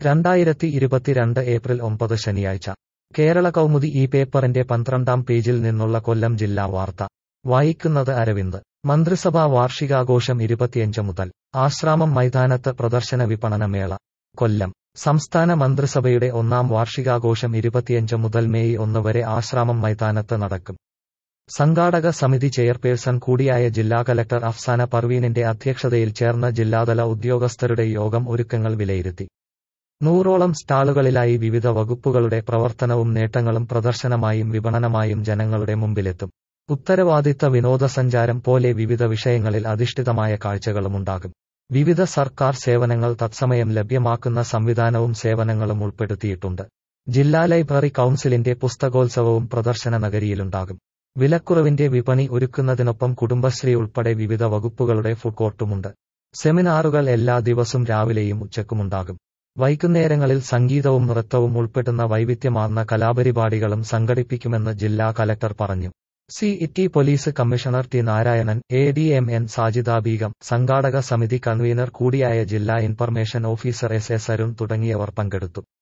രണ്ടായിരത്തി ഇരുപത്തിരണ്ട് ഏപ്രിൽ ഒമ്പത് ശനിയാഴ്ച കേരള കൗമുദി ഈ പേപ്പറിന്റെ പന്ത്രണ്ടാം പേജിൽ നിന്നുള്ള കൊല്ലം ജില്ലാ വാർത്ത വായിക്കുന്നത് അരവിന്ദ് മന്ത്രിസഭാ വാർഷികാഘോഷം ഇരുപത്തിയഞ്ച് മുതൽ ആശ്രാമം മൈതാനത്ത് പ്രദർശന വിപണന മേള കൊല്ലം സംസ്ഥാന മന്ത്രിസഭയുടെ ഒന്നാം വാർഷികാഘോഷം ഇരുപത്തിയഞ്ച് മുതൽ മെയ് ഒന്ന് വരെ ആശ്രാമം മൈതാനത്ത് നടക്കും സംഘാടക സമിതി ചെയർപേഴ്സൺ കൂടിയായ ജില്ലാ കലക്ടർ അഫ്സാന പർവീനിന്റെ അധ്യക്ഷതയിൽ ചേർന്ന ജില്ലാതല ഉദ്യോഗസ്ഥരുടെ യോഗം ഒരുക്കങ്ങൾ വിലയിരുത്തി നൂറോളം സ്റ്റാളുകളിലായി വിവിധ വകുപ്പുകളുടെ പ്രവർത്തനവും നേട്ടങ്ങളും പ്രദർശനമായും വിപണനമായും ജനങ്ങളുടെ മുമ്പിലെത്തും ഉത്തരവാദിത്ത വിനോദസഞ്ചാരം പോലെ വിവിധ വിഷയങ്ങളിൽ അധിഷ്ഠിതമായ കാഴ്ചകളുമുണ്ടാകും വിവിധ സർക്കാർ സേവനങ്ങൾ തത്സമയം ലഭ്യമാക്കുന്ന സംവിധാനവും സേവനങ്ങളും ഉൾപ്പെടുത്തിയിട്ടുണ്ട് ജില്ലാ ലൈബ്രറി കൗൺസിലിന്റെ പുസ്തകോത്സവവും പ്രദർശന നഗരിയിലുണ്ടാകും വിലക്കുറവിന്റെ വിപണി ഒരുക്കുന്നതിനൊപ്പം കുടുംബശ്രീ ഉൾപ്പെടെ വിവിധ വകുപ്പുകളുടെ ഫുഡ് കോർട്ടുമുണ്ട് സെമിനാറുകൾ എല്ലാ ദിവസവും രാവിലെയും ഉച്ചക്കുമുണ്ടാകും വൈകുന്നേരങ്ങളിൽ സംഗീതവും നൃത്തവും ഉൾപ്പെടുന്ന വൈവിധ്യമാർന്ന കലാപരിപാടികളും സംഘടിപ്പിക്കുമെന്ന് ജില്ലാ കലക്ടർ പറഞ്ഞു city police commissioner T Narayanan A D M N Sajida Begum സംഘാടക സമിതി കൺവീനർ കൂടിയായ ജില്ലാ information officer S S Arun തുടങ്ങിയവർ പങ്കെടുത്തു